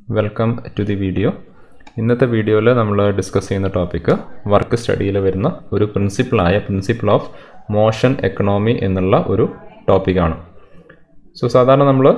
welcome to the video ഇന്നത്തെ വീഡിയോയിൽ നമ്മൾ ഡിസ്കസ് ചെയ്യുന്ന ടോപ്പിക്ക് വർക്ക് സ്റ്റഡിയിൽ വരുന്ന ഒരു പ്രിൻസിപ്പിളായ പ്രിൻസിപ്പിൾ ഓഫ് മോഷൻ എക്കണോമി എന്നുള്ള ഒരു ടോപ്പിക്കാണ് സോ സാധാരണ നമ്മൾ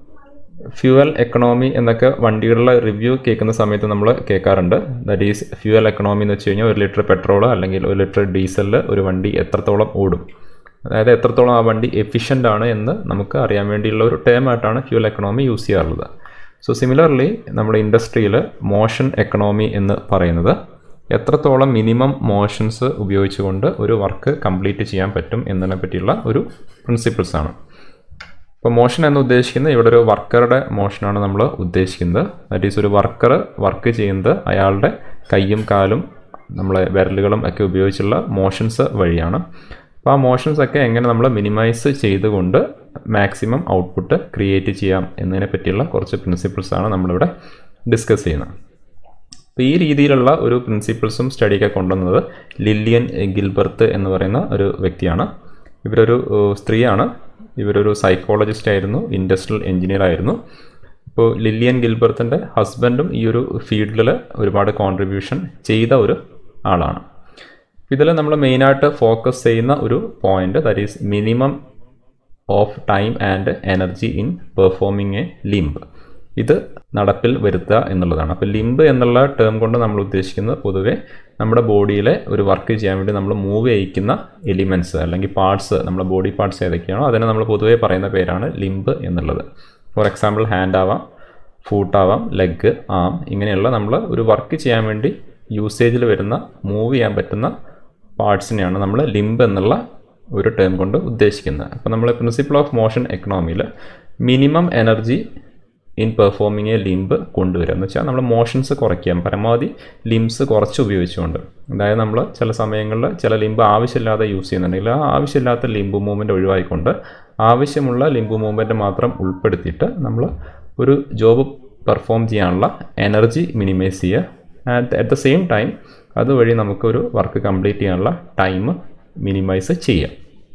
ഫ്യൂവൽ എക്കണോമി എന്നൊക്കെ വണ്ടികളുടെ റിവ്യൂ കേൾക്കുന്ന സമയത്ത് നമ്മൾ കേൾക്കാറുണ്ട് ദാറ്റ് ഈസ് ഫ്യൂവൽ എക്കണോമി എന്ന് വെച്ച് കഴിഞ്ഞാൽ ഒരു ലിറ്റർ പെട്രോൾ അല്ലെങ്കിൽ ഒരു ലിറ്റർ ഡീസലിൽ ഒരു വണ്ടി എത്രത്തോളം ഓടും അതായത് എത്രത്തോളം ആ വണ്ടി എഫിഷ്യൻ്റ് ആണ് എന്ന് നമുക്ക് അറിയാൻ വേണ്ടിയുള്ള ഒരു ടേം ആയിട്ടാണ് ഫ്യൂൽ എക്കണോമി യൂസ് ചെയ്യാറുള്ളത് സോ സിമിലർലി നമ്മുടെ ഇൻഡസ്ട്രിയിൽ മോഷൻ എക്കണോമി എന്ന് പറയുന്നത് എത്രത്തോളം മിനിമം മോഷൻസ് ഉപയോഗിച്ചുകൊണ്ട് ഒരു വർക്ക് കംപ്ലീറ്റ് ചെയ്യാൻ പറ്റും എന്നതിനെ പറ്റിയുള്ള ഒരു പ്രിൻസിപ്പിൾസ് ആണ് ഇപ്പോൾ മോഷൻ എന്ന് ഉദ്ദേശിക്കുന്നത് ഇവിടെ ഒരു വർക്കറുടെ മോഷനാണ് നമ്മൾ ഉദ്ദേശിക്കുന്നത് ദാറ്റ് ഈസ് ഒരു വർക്കർ വർക്ക് ചെയ്യുന്നത് അയാളുടെ കൈയും കാലും നമ്മളെ വിരലുകളും ഒക്കെ ഉപയോഗിച്ചുള്ള മോഷൻസ് വഴിയാണ് അപ്പോൾ ആ മോഷൻസ് ഒക്കെ എങ്ങനെ നമ്മൾ മിനിമൈസ് ചെയ്തുകൊണ്ട് മാക്സിമം ഔട്ട്പുട്ട് ക്രിയേറ്റ് ചെയ്യാം എന്നതിനെ പറ്റിയുള്ള കുറച്ച് പ്രിൻസിപ്പിൾസ് ആണ് നമ്മളിവിടെ ഡിസ്കസ് ചെയ്യുന്നത് അപ്പോൾ ഈ രീതിയിലുള്ള ഒരു പ്രിൻസിപ്പിൾസും സ്റ്റഡിയൊക്കെ കൊണ്ടുവന്നത് ലില്ലിയൻ ഗിൽബർത്ത് എന്ന് പറയുന്ന ഒരു വ്യക്തിയാണ് ഇവരൊരു സ്ത്രീയാണ് ഇവരൊരു സൈക്കോളജിസ്റ്റ് ആയിരുന്നു ഇൻഡസ്ട്രിയൽ എഞ്ചിനീയർ ആയിരുന്നു ഇപ്പോൾ ലില്ലിയൻ ഗിൽബർത്തിൻ്റെ ഹസ്ബൻഡും ഈ ഒരു ഫീൽഡിൽ ഒരുപാട് കോൺട്രിബ്യൂഷൻ ചെയ്ത ഒരു ആളാണ് ഇതിൽ നമ്മൾ മെയിനായിട്ട് ഫോക്കസ് ചെയ്യുന്ന ഒരു point that is minimum of time and energy in performing a limb ഇത് നടപ്പിൽ വരുത്തുക എന്നുള്ളതാണ് അപ്പോൾ ലിംബ് എന്നുള്ള ടേം കൊണ്ട് നമ്മൾ ഉദ്ദേശിക്കുന്നത് പൊതുവെ നമ്മുടെ ബോഡിയിലെ ഒരു വർക്ക് ചെയ്യാൻ വേണ്ടി നമ്മൾ മൂവ് ചെയ്യിക്കുന്ന എലിമെൻറ്റ്സ് അല്ലെങ്കിൽ പാർട്സ് നമ്മുടെ ബോഡി പാർട്സ് ഏതൊക്കെയാണോ അതിനെ നമ്മൾ പൊതുവെ പറയുന്ന പേരാണ് ലിംബ് എന്നുള്ളത് ഫോർ എക്സാമ്പിൾ ഹാൻഡ് ആവാം ഫൂട്ടാവാം ലെഗ് ആം ഇങ്ങനെയുള്ള നമ്മൾ ഒരു വർക്ക് ചെയ്യാൻ വേണ്ടി യൂസേജിൽ വരുന്ന മൂവ് ചെയ്യാൻ പറ്റുന്ന പാർട്സിനെയാണ് നമ്മൾ ലിംബ് എന്നുള്ള ഒരു ടേം കൊണ്ട് ഉദ്ദേശിക്കുന്നത് അപ്പോൾ നമ്മൾ പ്രിൻസിപ്പിൾ ഓഫ് മോഷൻ എക്കണോമിയിൽ minimum energy in performing a limb കൊണ്ടുവരിക എന്ന് വെച്ചാൽ നമ്മൾ മോഷൻസ് കുറയ്ക്കാം പരമാവധി ലിംസ് കുറച്ച് ഉപയോഗിച്ചുകൊണ്ട് അതായത് നമ്മൾ ചില സമയങ്ങളിൽ ചില ലിംബ് ആവശ്യമില്ലാതെ യൂസ് ചെയ്യുന്നുണ്ടെങ്കിൽ ആ ആവശ്യമില്ലാത്ത ലിംബ് മൂവ്മെൻറ്റ് ഒഴിവാക്കിക്കൊണ്ട് ആവശ്യമുള്ള ലിംബ് മൂവ്മെൻറ്റ് മാത്രം ഉൾപ്പെടുത്തിയിട്ട് നമ്മൾ ഒരു ജോബ് പെർഫോം ചെയ്യാനുള്ള എനർജി മിനിമൈസ് ചെയ്യുക and at the same time അതുവഴി നമുക്കൊരു വർക്ക് കംപ്ലീറ്റ് ചെയ്യാനുള്ള ടൈം മിനിമൈസ് ചെയ്യാം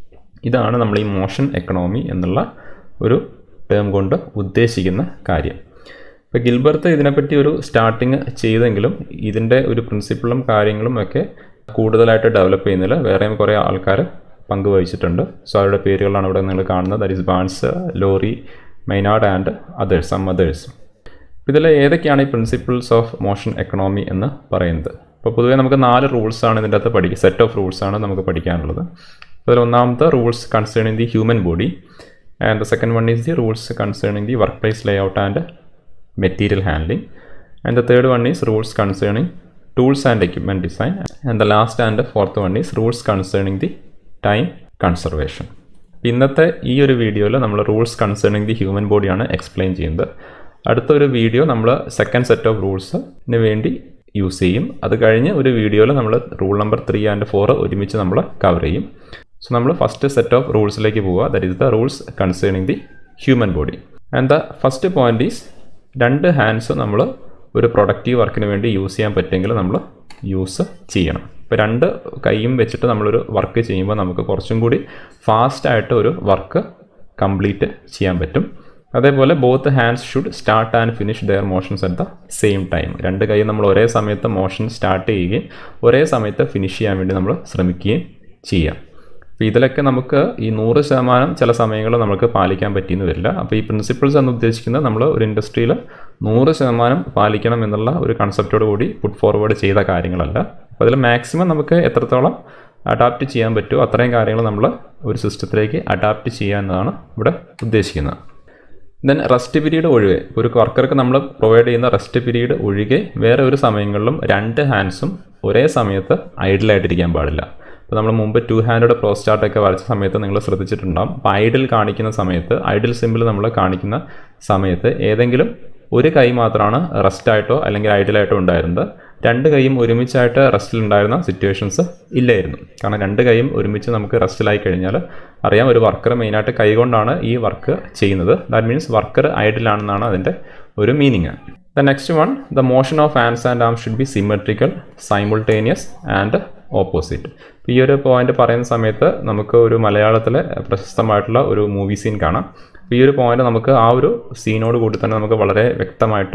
ഇതാണ് നമ്മൾ ഈ മോഷൻ എക്കണോമി എന്നുള്ള ഒരു ടേം കൊണ്ട് ഉദ്ദേശിക്കുന്ന കാര്യം ഇപ്പോൾ ഗിൽബർത്ത് ഇതിനെപ്പറ്റി ഒരു സ്റ്റാർട്ടിങ് ചെയ്തെങ്കിലും ഇതിൻ്റെ ഒരു പ്രിൻസിപ്പിളും കാര്യങ്ങളും ഒക്കെ കൂടുതലായിട്ട് ഡെവലപ്പ് ചെയ്യുന്നതിൽ വേറെയും കുറേ ആൾക്കാർ പങ്കുവഹിച്ചിട്ടുണ്ട് സോ അവരുടെ പേരുകളാണ് ഇവിടെ നിങ്ങൾ കാണുന്നത് that is Barnes Lowry Maynard and others some others ഇതിൽ ഏതൊക്കെയാണ് ഈ പ്രിൻസിപ്പിൾസ് ഓഫ് മോഷൻ എക്കണോമി എന്ന് പറയുന്നത് അപ്പോൾ പൊതുവേ നമുക്ക് നാല് റൂൾസാണ് ഇതിൻ്റെ അകത്ത് പഠിക്കുക സെറ്റ് ഓഫ് റൂൾസാണ് നമുക്ക് പഠിക്കാനുള്ളത് അതിൽ ഒന്നാമത്തെ rules concerning the human body and the second one is the rules concerning the work place layout and material handling and the third one is rules concerning tools and equipment design and the last and fourth one is rules concerning the time conservation ഇന്നത്തെ ഈ ഒരു വീഡിയോയിൽ നമ്മൾ rules concerning the human ബോഡിയാണ് explain ചെയ്യുന്നത് അടുത്തൊരു video നമ്മൾ second set of റൂൾസിന് വേണ്ടി യൂസ് ചെയ്യും അത് കഴിഞ്ഞ് ഒരു വീഡിയോയിൽ നമ്മൾ rule number three and four ഒരുമിച്ച് നമ്മൾ കവർ ചെയ്യും സോ നമ്മൾ ഫസ്റ്റ് സെറ്റ് ഓഫ് റൂൾസിലേക്ക് പോവുക that is the rules concerning the human body and the first point is രണ്ട് ഹാൻഡ്സ് നമ്മൾ ഒരു പ്രൊഡക്റ്റീവ് വർക്കിന് വേണ്ടി യൂസ് ചെയ്യാൻ പറ്റുമെങ്കിൽ നമ്മൾ യൂസ് ചെയ്യണം ഇപ്പോൾ രണ്ട് കൈയും വെച്ചിട്ട് നമ്മളൊരു വർക്ക് ചെയ്യുമ്പോൾ നമുക്ക് കുറച്ചും കൂടി ഫാസ്റ്റായിട്ട് ഒരു വർക്ക് കംപ്ലീറ്റ് ചെയ്യാൻ പറ്റും അതേപോലെ both hands should start and finish their motions at the same time രണ്ട് കൈ നമ്മൾ ഒരേ സമയത്ത് മോഷൻ സ്റ്റാർട്ട് ചെയ്യുകയും ഒരേ സമയത്ത് ഫിനിഷ് ചെയ്യാൻ വേണ്ടി നമ്മൾ ശ്രമിക്കുകയും ചെയ്യാം അപ്പോൾ ഇതിലൊക്കെ നമുക്ക് ഈ നൂറ് ശതമാനം ചില സമയങ്ങളിൽ നമുക്ക് പാലിക്കാൻ പറ്റിയെന്ന് വരില്ല അപ്പോൾ ഈ പ്രിൻസിപ്പിൾസ് എന്ന് ഉദ്ദേശിക്കുന്നത് നമ്മൾ ഒരു ഇൻഡസ്ട്രിയിൽ നൂറ് ശതമാനം പാലിക്കണം എന്നുള്ള ഒരു കൺസെപ്റ്റോട് കൂടി പുട്ട് ഫോർവേഡ് ചെയ്ത കാര്യങ്ങളല്ല അപ്പോൾ അതിൽ മാക്സിമം നമുക്ക് എത്രത്തോളം അഡാപ്റ്റ് ചെയ്യാൻ പറ്റുമോ അത്രയും കാര്യങ്ങൾ നമ്മൾ ഒരു സിസ്റ്റത്തിലേക്ക് അഡാപ്റ്റ് ചെയ്യുക എന്നതാണ് ഇവിടെ ഉദ്ദേശിക്കുന്നത് ദെൻ റെസ്റ്റ് പീരീഡ് ഒഴികെ ഒരു വർക്കർക്ക് നമ്മൾ പ്രൊവൈഡ് ചെയ്യുന്ന റെസ്റ്റ് പീരീഡ് ഒഴികെ വേറെ ഒരു സമയങ്ങളിലും രണ്ട് ഹാൻഡ്സും ഒരേ സമയത്ത് ഐഡിലായിട്ടിരിക്കാൻ പാടില്ല ഇപ്പോൾ നമ്മൾ മുമ്പ് ടു ഹാൻഡഡ് പ്രോ സ്റ്റാർട്ടൊക്കെ വരച്ച സമയത്ത് നിങ്ങൾ ശ്രദ്ധിച്ചിട്ടുണ്ടാകും അപ്പോൾ ഐഡിൽ കാണിക്കുന്ന സമയത്ത് ഐഡിൽ സിമ്പിൾ നമ്മൾ കാണിക്കുന്ന സമയത്ത് ഏതെങ്കിലും ഒരു കൈ മാത്രമാണ് റെസ്റ്റായിട്ടോ അല്ലെങ്കിൽ ഐഡിലായിട്ടോ ഉണ്ടായിരുന്നത് രണ്ട് കൈയും ഒരുമിച്ചായിട്ട് റെസ്റ്റിലുണ്ടായിരുന്ന സിറ്റുവേഷൻസ് ഇല്ലായിരുന്നു കാരണം രണ്ട് കൈയും ഒരുമിച്ച് നമുക്ക് റെസ്റ്റിലായി കഴിഞ്ഞാൽ അറിയാം ഒരു വർക്കർ മെയിനായിട്ട് കൈകൊണ്ടാണ് ഈ വർക്ക് ചെയ്യുന്നത് ദാറ്റ് മീൻസ് വർക്കർ ഐഡിലാണെന്നാണ് അതിൻ്റെ ഒരു meaning the next one the motion of hands and arm should be symmetrical simultaneous and opposite ഈ ഒരു പോയിന്റ് പറയുന്ന സമയത്ത് നമുക്ക് ഒരു മലയാളത്തിലെ പ്രശസ്തമായിട്ടുള്ള ഒരു മൂവി സീൻ കാണാം ഈ ഒരു പോയിന്റ് നമുക്ക് ആ ഒരു സീനോട് കൂടി തന്നെ നമുക്ക് വളരെ വ്യക്തമായിട്ട്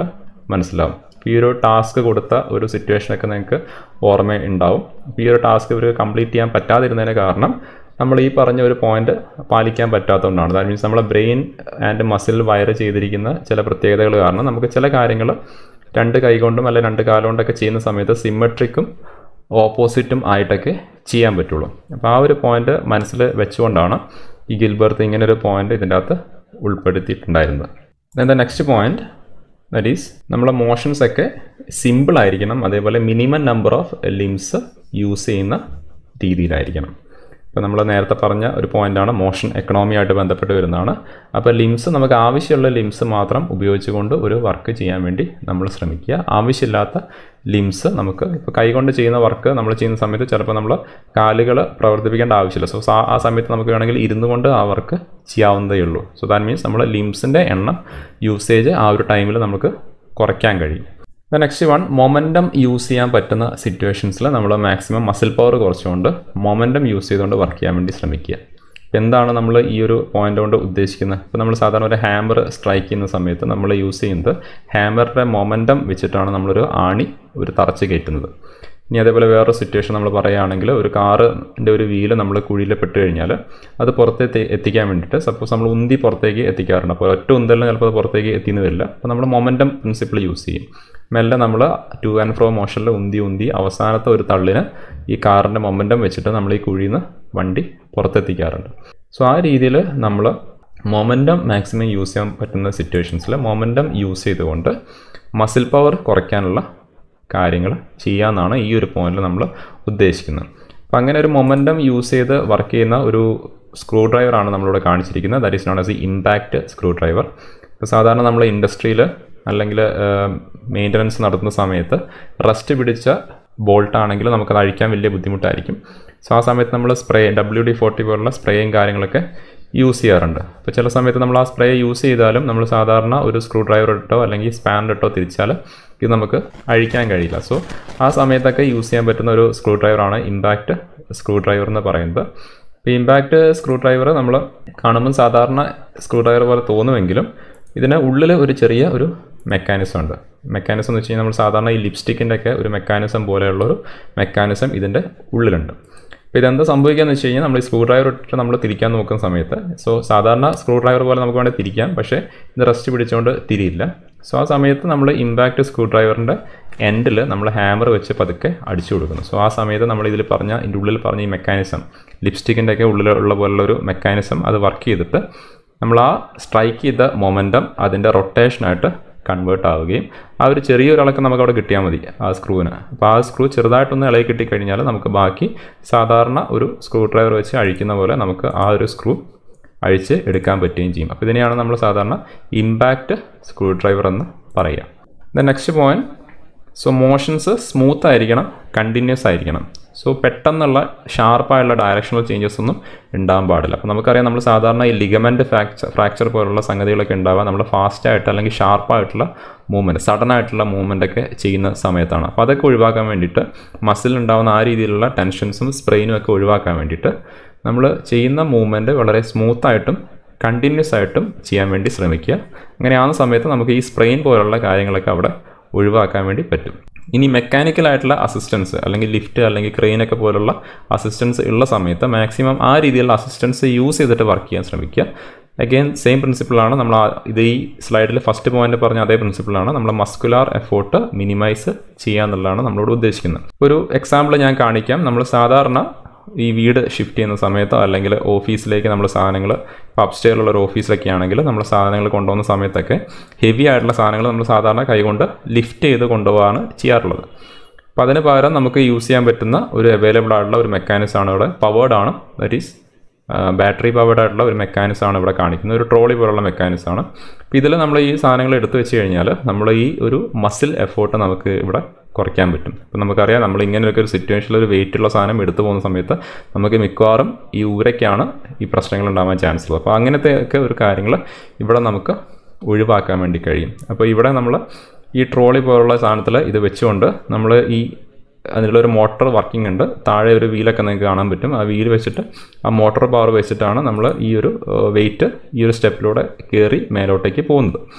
മനസ്സിലാവും ഈ ഒരു ടാസ്ക് കൊടുത്ത ഒരു സിറ്റുവേഷനൊക്കെ നിങ്ങൾക്ക് ഓർമ്മ ഉണ്ടാവും ഈ ഒരു ടാസ്ക് ഇവർ കംപ്ലീറ്റ് ചെയ്യാൻ പറ്റാതിരുന്നതിന് കാരണം നമ്മൾ ഈ പറഞ്ഞ ഒരു പോയിന്റ് പാലിക്കാൻ പറ്റാത്തതുകൊണ്ടാണ് ദാറ്റ് മീൻസ് നമ്മളെ ബ്രെയിൻ ആൻഡ് മസിൽ വയർ ചെയ്തിരിക്കുന്ന ചില പ്രത്യേകതകൾ കാരണം നമുക്ക് ചില കാര്യങ്ങൾ രണ്ട് കൈ കൊണ്ടും അല്ലെ രണ്ട് കാലം കൊണ്ടൊക്കെ ചെയ്യുന്ന സമയത്ത് സിമ്മട്രിക്കും ഓപ്പോസിറ്റും ആയിട്ടൊക്കെ ചെയ്യാൻ പറ്റുള്ളൂ അപ്പോൾ ആ ഒരു പോയിന്റ് മനസ്സിൽ വെച്ചുകൊണ്ടാണ് ഈ ഗിൽബർത്ത് ഇങ്ങനെ ഒരു പോയിന്റ് ഇതിൻ്റെ അകത്ത് ഉൾപ്പെടുത്തിയിട്ടുണ്ടായിരുന്നത് then the next point that is നമ്മളെ മോഷൻസ് ഒക്കെ സിമ്പിൾ ആയിരിക്കണം അതേപോലെ minimum number of limbs use ചെയ്യുന്ന രീതിയിലായിരിക്കണം ഇപ്പോൾ നമ്മൾ നേരത്തെ പറഞ്ഞ ഒരു പോയിന്റാണ് മോഷൻ എക്കണോമിയായിട്ട് ബന്ധപ്പെട്ട് വരുന്നതാണ് അപ്പോൾ ലിംസ് നമുക്ക് ആവശ്യമുള്ള ലിംസ് മാത്രം ഉപയോഗിച്ചുകൊണ്ട് ഒരു വർക്ക് ചെയ്യാൻ വേണ്ടി നമ്മൾ ശ്രമിക്കുക ആവശ്യമില്ലാത്ത ലിംസ് നമുക്ക് ഇപ്പോൾ കൈകൊണ്ട് ചെയ്യുന്ന വർക്ക് നമ്മൾ ചെയ്യുന്ന സമയത്ത് ചിലപ്പോൾ നമ്മൾ കാലുകൾ പ്രവർത്തിപ്പിക്കേണ്ട ആവശ്യമില്ല സോ ആ സമയത്ത് നമുക്ക് വേണമെങ്കിൽ ഇരുന്നു കൊണ്ട് ആ വർക്ക് ചെയ്യാവുന്നതേ ഉള്ളൂ സോ ദാറ്റ് മീൻസ് നമ്മൾ ലിംസിൻ്റെ എണ്ണം യൂസേജ് ആ ഒരു ടൈമിൽ നമുക്ക് കുറയ്ക്കാൻ കഴിയും നെക്സ്റ്റ് വൺ മൊമെൻറ്റം യൂസ് ചെയ്യാൻ പറ്റുന്ന സിറ്റുവേഷൻസിൽ നമ്മൾ മാക്സിമം മസിൽ പവർ കുറച്ചുകൊണ്ട് മൊമെൻറ്റം യൂസ് ചെയ്തുകൊണ്ട് വർക്ക് ചെയ്യാൻ വേണ്ടി ശ്രമിക്കുക എന്താണ് നമ്മൾ ഈ ഒരു പോയിന്റ് കൊണ്ട് ഉദ്ദേശിക്കുന്നത് ഇപ്പോൾ നമ്മൾ സാധാരണ ഒരു ഹാമർ സ്ട്രൈക്ക് ചെയ്യുന്ന സമയത്ത് നമ്മൾ യൂസ് ചെയ്യുന്നത് ഹാമറിൻ്റെ മൊമെൻറ്റം വെച്ചിട്ടാണ് നമ്മളൊരു ആണി ഒരു തറച്ച് കയറ്റുന്നത് ഇനി അതേപോലെ വേറൊരു സിറ്റുവേഷൻ നമ്മൾ പറയുകയാണെങ്കിൽ ഒരു കാറിൻ്റെ ഒരു വീല് നമ്മൾ കുഴിയിൽ പെട്ട് കഴിഞ്ഞാൽ അത് പുറത്ത് എത്തിക്കാൻ വേണ്ടിയിട്ട് സപ്പോസ് നമ്മൾ ഉന്തി പുറത്തേക്ക് എത്തിക്കാറുണ്ട് അപ്പോൾ ഒറ്റ ഉന്തലിന് ചിലപ്പോൾ അത് പുറത്തേക്ക് എത്തിയെന്ന് വരില്ല അപ്പോൾ നമ്മൾ മൊമെൻറ്റം പ്രിൻസിപ്പിൾ യൂസ് ചെയ്യും മെല്ലെ നമ്മൾ ടു ആൻഡ് ഫ്രോ മോഷനിൽ ഉന്തി ഉന്തി അവസാനത്തെ ഒരു തള്ളിന് ഈ കാറിൻ്റെ മൊമെൻറ്റം വെച്ചിട്ട് നമ്മൾ ഈ കുഴിയിൽ നിന്ന് വണ്ടി പുറത്തെത്തിക്കാറുണ്ട് സോ ആ രീതിയിൽ നമ്മൾ മൊമെൻറ്റം മാക്സിമം യൂസ് ചെയ്യാൻ പറ്റുന്ന സിറ്റുവേഷൻസിൽ മൊമെൻറ്റം യൂസ് ചെയ്തുകൊണ്ട് മസിൽ പവർ കുറയ്ക്കാനുള്ള കാര്യങ്ങൾ ചെയ്യാമെന്നാണ് ഈ ഒരു പോയിന്റിൽ നമ്മൾ ഉദ്ദേശിക്കുന്നത് അപ്പം അങ്ങനെ ഒരു മൊമെൻറ്റം യൂസ് ചെയ്ത് വർക്ക് ചെയ്യുന്ന ഒരു സ്ക്രൂ ഡ്രൈവറാണ് നമ്മളിവിടെ കാണിച്ചിരിക്കുന്നത് that is known as uh impact screw driver ഇപ്പോൾ സാധാരണ നമ്മൾ ഇൻഡസ്ട്രിയിൽ അല്ലെങ്കിൽ മെയിൻ്റനൻസ് നടത്തുന്ന സമയത്ത് റസ്റ്റ് പിടിച്ച ബോൾട്ട് ആണെങ്കിൽ നമുക്കത് അഴിക്കാൻ വലിയ ബുദ്ധിമുട്ടായിരിക്കും സോ ആ സമയത്ത് നമ്മൾ സ്പ്രേ ഡബ്ല്യു ഡി ഫോർട്ടി പോലുള്ള സ്പ്രേയും കാര്യങ്ങളൊക്കെ യൂസ് ചെയ്യാറുണ്ട് അപ്പോൾ ചില സമയത്ത് നമ്മൾ ആ സ്പ്രേ യൂസ് ചെയ്താലും നമ്മൾ സാധാരണ ഒരു സ്ക്രൂ ഡ്രൈവർ ഇട്ടോ അല്ലെങ്കിൽ സ്പാനർ ഇട്ടോ തിരിച്ചാൽ ഇത് നമുക്ക് അഴിക്കാൻ കഴിയില്ല സോ ആ സമയത്തൊക്കെ യൂസ് ചെയ്യാൻ പറ്റുന്ന ഒരു സ്ക്രൂ ഡ്രൈവറാണ് ഇമ്പാക്റ്റ് സ്ക്രൂ ഡ്രൈവർ എന്ന് പറയുന്നത് ഇപ്പോൾ ഇമ്പാക്റ്റ് സ്ക്രൂ ഡ്രൈവർ നമ്മൾ കാണുമ്പോൾ സാധാരണ സ്ക്രൂ ഡ്രൈവർ പോലെ തോന്നുമെങ്കിലും ഇതിന് ഉള്ളിൽ ഒരു ചെറിയ ഒരു മെക്കാനിസം ഉണ്ട് മെക്കാനിസം എന്ന് വെച്ച് കഴിഞ്ഞാൽ നമ്മൾ സാധാരണ ഈ ലിപ്സ്റ്റിക്കിൻ്റെ ഒക്കെ ഒരു മെക്കാനിസം പോലെയുള്ള ഒരു മെക്കാനിസം ഇതിൻ്റെ ഉള്ളിലുണ്ട് അപ്പോൾ ഇതെന്താ സംഭവിക്കുകയെന്ന് വെച്ച് കഴിഞ്ഞാൽ നമ്മൾ ഈ സ്ക്രൂ ഡ്രൈവർ ഇട്ടിട്ട് നമ്മൾ തിരിക്കാൻ നോക്കുന്ന സമയത്ത് സോ സാധാരണ സ്ക്രൂ ഡ്രൈവർ പോലെ നമുക്ക് വേണമെങ്കിൽ തിരിക്കാം പക്ഷേ ഇത് റെസ്റ്റ് പിടിച്ചുകൊണ്ട് തിരിയില്ല സോ ആ സമയത്ത് നമ്മൾ ഇമ്പാക്റ്റ് സ്ക്രൂ ഡ്രൈവറിൻ്റെ എൻഡിൽ നമ്മൾ ഹാമർ വെച്ച് പതുക്കെ അടിച്ചു കൊടുക്കുന്നു സോ ആ സമയത്ത് നമ്മൾ ഇതിൽ പറഞ്ഞ ഇതിൻ്റെ ഉള്ളിൽ പറഞ്ഞ ഈ മെക്കാനിസം ലിപ്സ്റ്റിക്കിൻ്റെ ഒക്കെ ഉള്ളിലുള്ള പോലുള്ള ഒരു മെക്കാനിസം അത് വർക്ക് ചെയ്തിട്ട് നമ്മൾ ആ സ്ട്രൈക്ക് ചെയ്ത മൊമെൻറ്റം അതിൻ്റെ റൊട്ടേഷനായിട്ട് കൺവേർട്ട് ആവുകയും ആ ഒരു ചെറിയൊരു ഇളക്കം നമുക്ക് അവിടെ കിട്ടിയാൽ മതി ആ സ്ക്രൂവിന് അപ്പോൾ ആ സ്ക്രൂ ചെറുതായിട്ടൊന്ന് ഇളകി കിട്ടിക്കഴിഞ്ഞാൽ നമുക്ക് ബാക്കി സാധാരണ ഒരു സ്ക്രൂ ഡ്രൈവർ വെച്ച് അഴിക്കുന്ന പോലെ നമുക്ക് ആ ഒരു സ്ക്രൂ അഴിച്ച് എടുക്കാൻ പറ്റുകയും ചെയ്യും അപ്പോൾ ഇതിനെയാണ് നമ്മൾ സാധാരണ ഇമ്പാക്റ്റ് സ്ക്രൂ ഡ്രൈവർ എന്ന് പറയുക the next point so motions smooth ആയിരിക്കണം കണ്ടിന്യൂസ് ആയിരിക്കണം സോ പെട്ടെന്നുള്ള ഷാർപ്പായുള്ള ഡയറക്ഷണൽ ചേഞ്ചസ് ഒന്നും ഉണ്ടാകാൻ പാടില്ല അപ്പോൾ നമുക്കറിയാം നമ്മൾ സാധാരണ ഈ ലിഗമെൻറ്റ് ഫ്രാക്ചർ ഫ്രാക്ചർ പോലുള്ള സംഗതികളൊക്കെ ഉണ്ടാവുക നമ്മൾ ഫാസ്റ്റായിട്ട് അല്ലെങ്കിൽ ഷാർപ്പായിട്ടുള്ള മൂവ്മെൻറ്റ് സഡൻ ആയിട്ടുള്ള മൂവ്മെൻ്റ് ഒക്കെ ചെയ്യുന്ന സമയത്താണ് അപ്പോൾ അതൊക്കെ ഒഴിവാക്കാൻ വേണ്ടിയിട്ട് മസിൽ ഉണ്ടാകുന്ന ആ രീതിയിലുള്ള ടെൻഷൻസും സ്പ്രെയിനും ഒക്കെ ഒഴിവാക്കാൻ വേണ്ടിയിട്ട് നമ്മൾ ചെയ്യുന്ന മൂവ്മെൻറ്റ് വളരെ സ്മൂത്തായിട്ടും കണ്ടിന്യൂസ് ആയിട്ടും ചെയ്യാൻ വേണ്ടി ശ്രമിക്കുക അങ്ങനെയാവുന്ന സമയത്ത് നമുക്ക് ഈ സ്പ്രെയിൻ പോലുള്ള കാര്യങ്ങളൊക്കെ അവിടെ ഒഴിവാക്കാൻ വേണ്ടി പറ്റും ഇനി മെക്കാനിക്കൽ ആയിട്ടുള്ള അസിസ്റ്റൻസ് അല്ലെങ്കിൽ ലിഫ്റ്റ് അല്ലെങ്കിൽ ക്രെയിനൊക്കെ പോലുള്ള അസിസ്റ്റൻസ് ഉള്ള സമയത്ത് മാക്സിമം ആ രീതിയിലുള്ള അസിസ്റ്റൻസ് യൂസ് ചെയ്തിട്ട് വർക്ക് ചെയ്യാൻ ശ്രമിക്കുക അഗെയിൻ സെയിം പ്രിൻസിപ്പിളാണ് നമ്മൾ ഇത് ഈ സ്ലൈഡിൽ ഫസ്റ്റ് പോയിന്റ് പറഞ്ഞ അതേ പ്രിൻസിപ്പിളാണ് നമ്മൾ മസ്കുലാർ എഫോർട്ട് മിനിമൈസ് ചെയ്യുക എന്നുള്ളതാണ് നമ്മളോട് ഉദ്ദേശിക്കുന്നത് ഒരു എക്സാമ്പിൾ ഞാൻ കാണിക്കാം നമ്മൾ സാധാരണ ഈ വീട് ഷിഫ്റ്റ് ചെയ്യുന്ന സമയത്തോ അല്ലെങ്കിൽ ഓഫീസിലേക്ക് നമ്മൾ സാധനങ്ങൾ ഇപ്പോൾ അപ്സ്റ്റേലുള്ള ഒരു ഓഫീസിലൊക്കെ ആണെങ്കിൽ നമ്മൾ സാധനങ്ങൾ കൊണ്ടുപോകുന്ന സമയത്തൊക്കെ ഹെവി ആയിട്ടുള്ള സാധനങ്ങൾ നമ്മൾ സാധാരണ കൈകൊണ്ട് ലിഫ്റ്റ് ചെയ്ത് കൊണ്ടുപോകാണ് ചെയ്യാറുള്ളത് അപ്പോൾ അതിന് പകരം നമുക്ക് യൂസ് ചെയ്യാൻ പറ്റുന്ന ഒരു അവൈലബിൾ ആയിട്ടുള്ള ഒരു മെക്കാനിസം ആണ് ഇവിടെ പവേർഡ് ആണ് ദറ്റ് ഈസ് ബാറ്ററി പവേർഡ് ആയിട്ടുള്ള ഒരു മെക്കാനിസം ആണ് ഇവിടെ കാണിക്കുന്നത് ഒരു ട്രോളി പോലുള്ള മെക്കാനിസം ആണ് അപ്പോൾ ഇതിൽ നമ്മൾ ഈ സാധനങ്ങൾ എടുത്തു വെച്ച് കഴിഞ്ഞാൽ നമ്മൾ ഈ ഒരു മസിൽ എഫോർട്ട് നമുക്ക് ഇവിടെ കുറയ്ക്കാൻ പറ്റും അപ്പം നമുക്കറിയാം നമ്മൾ ഇങ്ങനെയൊക്കെ ഒരു സിറ്റുവേഷനിൽ ഒരു വെയിറ്റ് ഉള്ള സാധനം എടുത്തു പോകുന്ന സമയത്ത് നമുക്ക് മിക്കവാറും ഈ ഊരയ്ക്കാണ് ഈ പ്രശ്നങ്ങൾ ഉണ്ടാവാൻ ചാൻസ് ഉള്ളത് അപ്പോൾ അങ്ങനത്തെ ഒക്കെ ഒരു കാര്യങ്ങൾ ഇവിടെ നമുക്ക് ഒഴിവാക്കാൻ വേണ്ടി കഴിയും അപ്പോൾ ഇവിടെ നമ്മൾ ഈ ട്രോളി പോലുള്ള സാധനത്തിൽ ഇത് വെച്ചുകൊണ്ട് നമ്മൾ ഈ അതിലുള്ളൊരു മോട്ടോർ വർക്കിംഗ് ഉണ്ട് താഴെ ഒരു വീലൊക്കെ നിങ്ങൾക്ക് കാണാൻ പറ്റും ആ വീൽ വെച്ചിട്ട് ആ മോട്ടോർ പവർ വെച്ചിട്ടാണ് നമ്മൾ ഈ ഒരു വെയിറ്റ് ഈ ഒരു സ്റ്റെപ്പിലൂടെ കയറി മേലോട്ടേക്ക് പോകുന്നത്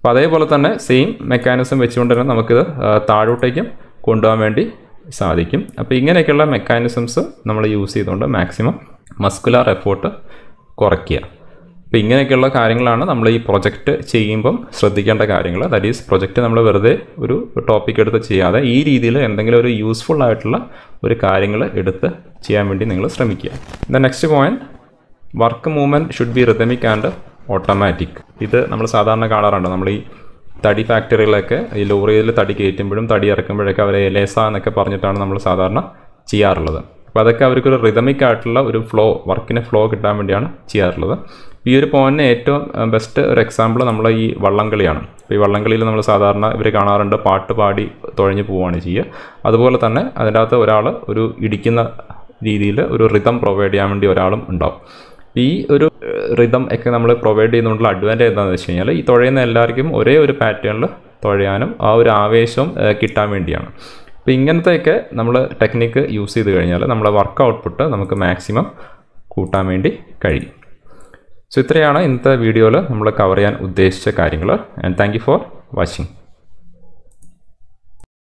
അപ്പോൾ അതേപോലെ തന്നെ സെയിം മെക്കാനിസം വെച്ചുകൊണ്ട് തന്നെ നമുക്കിത് ആ, താഴോട്ടേക്കും കൊണ്ടുപോകാൻ വേണ്ടി സാധിക്കും അപ്പോൾ ഇങ്ങനെയൊക്കെയുള്ള മെക്കാനിസംസ് നമ്മൾ യൂസ് ചെയ്തുകൊണ്ട് മാക്സിമം മസ്കുലാർ എഫോർട്ട് കുറയ്ക്കുക അപ്പോൾ ഇങ്ങനെയൊക്കെയുള്ള കാര്യങ്ങളാണ് നമ്മൾ ഈ പ്രൊജക്റ്റ് ചെയ്യുമ്പം ശ്രദ്ധിക്കേണ്ട കാര്യങ്ങൾ ദാറ്റ് ഈസ് പ്രൊജക്റ്റ് നമ്മൾ വെറുതെ ഒരു ടോപ്പിക് എടുത്ത് ചെയ്യാതെ ഈ രീതിയിൽ എന്തെങ്കിലും ഒരു യൂസ്ഫുൾ ആയിട്ടുള്ള ഒരു കാര്യങ്ങൾ എടുത്ത് ചെയ്യാൻ വേണ്ടി നിങ്ങൾ ശ്രമിക്കുക the next point work movement should be rhythmic and automatic ഇത് നമ്മൾ സാധാരണ കാണാറുണ്ട് നമ്മൾ ഈ തടി ഫാക്ടറികളൊക്കെ ഈ ലോറിയിൽ തടി കയറ്റുമ്പോഴും തടി ഇറക്കുമ്പോഴൊക്കെ അവരെ എലേസ എന്നൊക്കെ പറഞ്ഞിട്ടാണ് നമ്മൾ സാധാരണ ചെയ്യാറുള്ളത് അപ്പോൾ അതൊക്കെ അവർക്കൊരു റിതമിക് ആയിട്ടുള്ള ഒരു ഫ്ലോ വർക്കിന് ഫ്ലോ കിട്ടാൻ വേണ്ടിയാണ് ചെയ്യാറുള്ളത് ഈ ഒരു പോയിന്റിന് ഏറ്റവും ബെസ്റ്റ് ഒരു എക്സാമ്പിൾ നമ്മൾ ഈ വള്ളംകളിയാണ് അപ്പോൾ ഈ വള്ളംകളിയിൽ നമ്മൾ സാധാരണ ഇവർ കാണാറുണ്ട് പാട്ട് പാടി തുഴഞ്ഞു പോവുകയാണ് ചെയ്യുക അതുപോലെ തന്നെ അതിൻ്റെ അകത്ത് ഒരാൾ ഒരു ഇടിക്കുന്ന രീതിയിൽ ഒരു റിതം പ്രൊവൈഡ് ചെയ്യാൻ വേണ്ടി ഒരാളും ഉണ്ടാവും ഈ ഒരു റിതം ഒക്കെ നമ്മൾ പ്രൊവൈഡ് ചെയ്യുന്നതുകൊണ്ടുള്ള അഡ്വാൻറ്റേജ് എന്താണെന്ന് വെച്ച് കഴിഞ്ഞാൽ ഈ തുഴയുന്ന എല്ലാവർക്കും ഒരേ ഒരു പാറ്റേണിൽ തുഴയാനും ആ ഒരു ആവേശം ഏഹ്, കിട്ടാൻ വേണ്ടിയാണ് അപ്പോൾ ഇങ്ങനത്തെയൊക്കെ നമ്മൾ ടെക്നിക്ക് യൂസ് ചെയ്ത് കഴിഞ്ഞാൽ നമ്മളെ വർക്ക് ഔട്ട്പുട്ട് നമുക്ക് മാക്സിമം കൂട്ടാൻ വേണ്ടി കഴിയും സോ ഇത്രയാണ് ഇന്നത്തെ വീഡിയോയിൽ നമ്മൾ കവർ ചെയ്യാൻ ഉദ്ദേശിച്ച കാര്യങ്ങൾ and thank you for watching